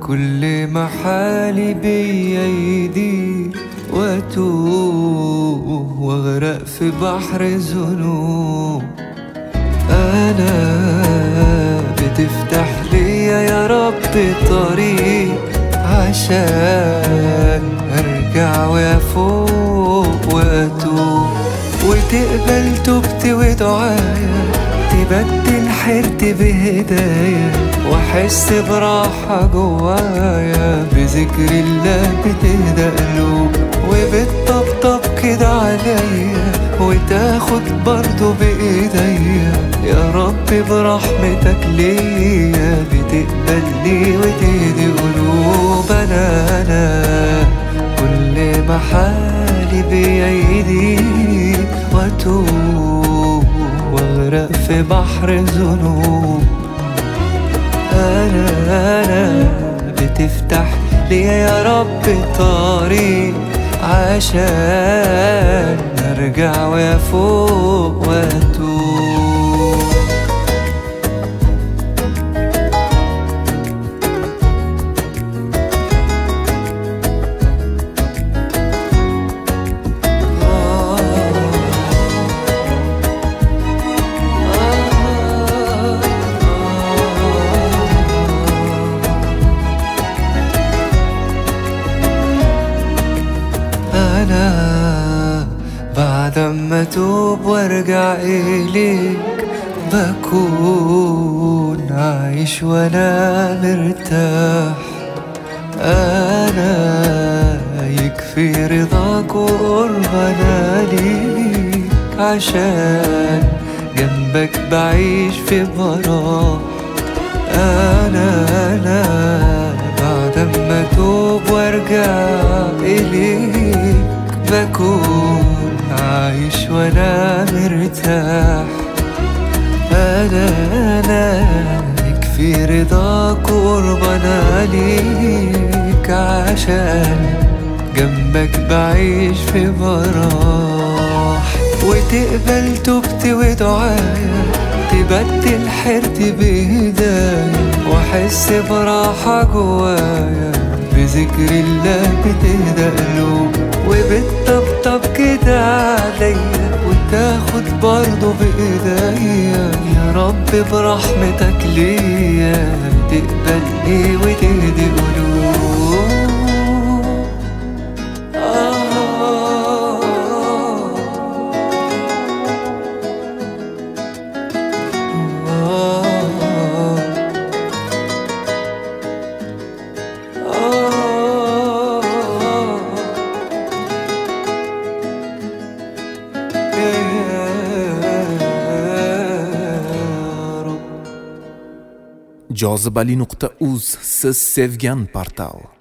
كل ما حالي بيا يضيق واتوه واغرق في بحر ذنوب انا بتفتح ليا يا رب طريق عشان ارجع وافوق واتوب وتقبل توبتي ودعايا تبدل حيرتي بهدايا واحس براحة جوايا بذكر الله بتهدى قلوب وبتطبطب كده عليا وتاخد برضو بايديا يا رب برحمتك ليا بتقبلني وتهدي قلوب انا انا كل ما حالي بيدي واتوب واغرق في بحر ذنوب انا انا بتفتح ليا يا رب طريق عشان ارجع وافوق واتوب أنا بعد ما أتوب وأرجع إليك بكون عايش وأنا مرتاح أنا يكفي رضاك وقربنا ليك عشان جنبك بعيش في براح أنا أنا بعد ما أتوب وأرجع إليك بكون عايش وأنا مرتاح أنا أنا يكفي رضاك وقربنا ليك عشان جنبك بعيش في براح وتقبل توبتي ودعايا تبدل حيرتي بهدايا واحس براحة جوايا بذكر الله بتهدى قلوب وبتطبطب كده عليا وتاخد برضه بايديا يا رب برحمتك ليا تقبلني وتهدي قلوب jozibali nuqta uz siz sevgan portal